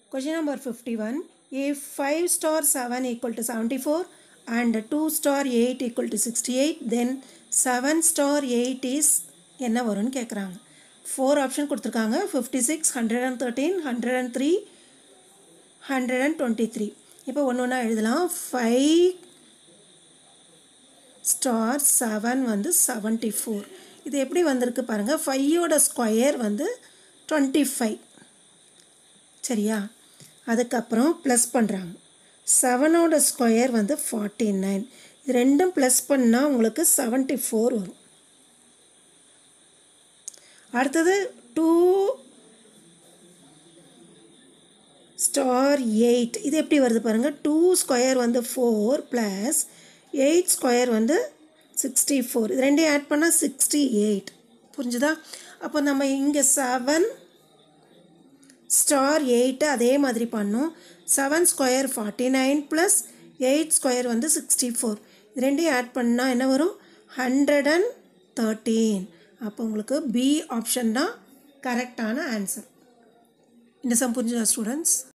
Question number 51. If 5 star 7 equal to 74 and 2 star 8 equal to 68, then 7 star 8 is என்ன வரும்னு கேட்குறாங்க four option கொடுத்துருக்காங்க fifty six hundred and thirteen hundred and three hundred and twenty three இப்போ ஒன்று ஒன்றா எழுதலாம் five star seven வந்து seventy four இது எப்படி வந்திருக்கு பாருங்கள் ஃபையோட ஸ்கொயர் வந்து டுவெண்ட்டி ஃபைவ் சரியா அதுக்கப்புறம் ப்ளஸ் பண்ணுறாங்க செவனோட ஸ்கொயர் வந்து ஃபார்ட்டி நைன் இது ரெண்டும் ப்ளஸ் பண்ணால் உங்களுக்கு செவன்ட்டி ஃபோர் வரும் அடுத்தது டூ ஸ்டார் எயிட் இது எப்படி வருது பாருங்கள் டூ ஸ்கொயர் வந்து ஃபோர் ப்ளஸ் எயிட் ஸ்கொயர் வந்து சிக்ஸ்டி ஃபோர் இது ரெண்டையும் ஆட் பண்ணால் சிக்ஸ்டி எயிட் புரிஞ்சுதா அப்போ நம்ம இங்கே செவன் ஸ்டார் எயிட்டு அதே மாதிரி பண்ணோம் seven square forty nine plus eight square வந்து சிக்ஸ்டி ஃபோர் இது ரெண்டையும் ஆட் பண்ணால் என்ன வரும் ஹண்ட்ரட் அண்ட் தேர்ட்டீன் அப்போ உங்களுக்கு பி ஆப்ஷன் தான் கரெக்டான ஆன்சர் இந்த சம் புரிஞ்சுதா ஸ்டூடெண்ட்ஸ்